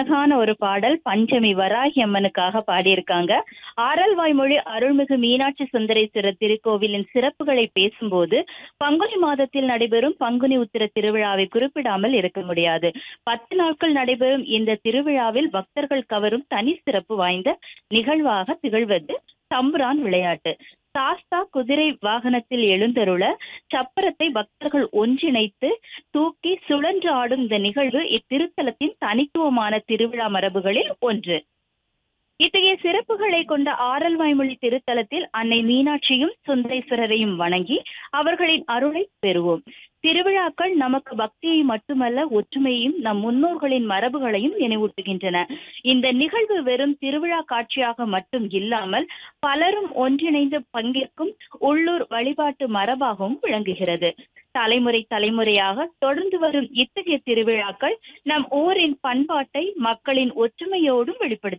அழகான ஒரு பாடல் பஞ்சமி வராகி அம்மனுக்காக பாடியிருக்காங்க ஆரல்வாய்மொழி அருள்மிகு மீனாட்சி சுந்தரேஸ்வரர் திருக்கோவிலின் சிறப்புகளை பேசும்போது பங்குனி மாதத்தில் நடைபெறும் பங்குனி உத்திர திருவிழாவை குறிப்பிடாமல் இருக்க முடியாது பத்து நாட்கள் நடைபெறும் இந்த திருவிழாவில் பக்தர்கள் கவரும் தனி சிறப்பு வாய்ந்த நிகழ்வாக திகழ்வது தம்புரான் விளையாட்டு சாஸ்தா குதிரை வாகனத்தில் எழுந்தருள சப்பரத்தை பக்தர்கள் ஒன்றிணைத்து தூக்கி சுழன்று ஆடும் இந்த நிகழ்வு இத்திருத்தலத்தின் தனித்துவமான திருவிழா மரபுகளில் ஒன்று இத்தகைய சிறப்புகளை கொண்ட ஆரல்வாய்மொழி திருத்தலத்தில் அன்னை மீனாட்சியும் சுந்தரேஸ்வரரையும் வணங்கி அவர்களின் அருளை பெறுவோம் திருவிழாக்கள் நமக்கு பக்தியை மட்டுமல்ல ஒற்றுமையையும் நம் முன்னோர்களின் மரபுகளையும் நினைவூட்டுகின்றன இந்த நிகழ்வு வெறும் திருவிழா காட்சியாக மட்டும் இல்லாமல் பலரும் ஒன்றிணைந்து பங்கேற்கும் உள்ளூர் வழிபாட்டு மரபாகவும் விளங்குகிறது தலைமுறை தலைமுறையாக தொடர்ந்து வரும் இத்தகைய திருவிழாக்கள் நம் ஊரின் பண்பாட்டை மக்களின் ஒற்றுமையோடும் வெளிப்படுத்த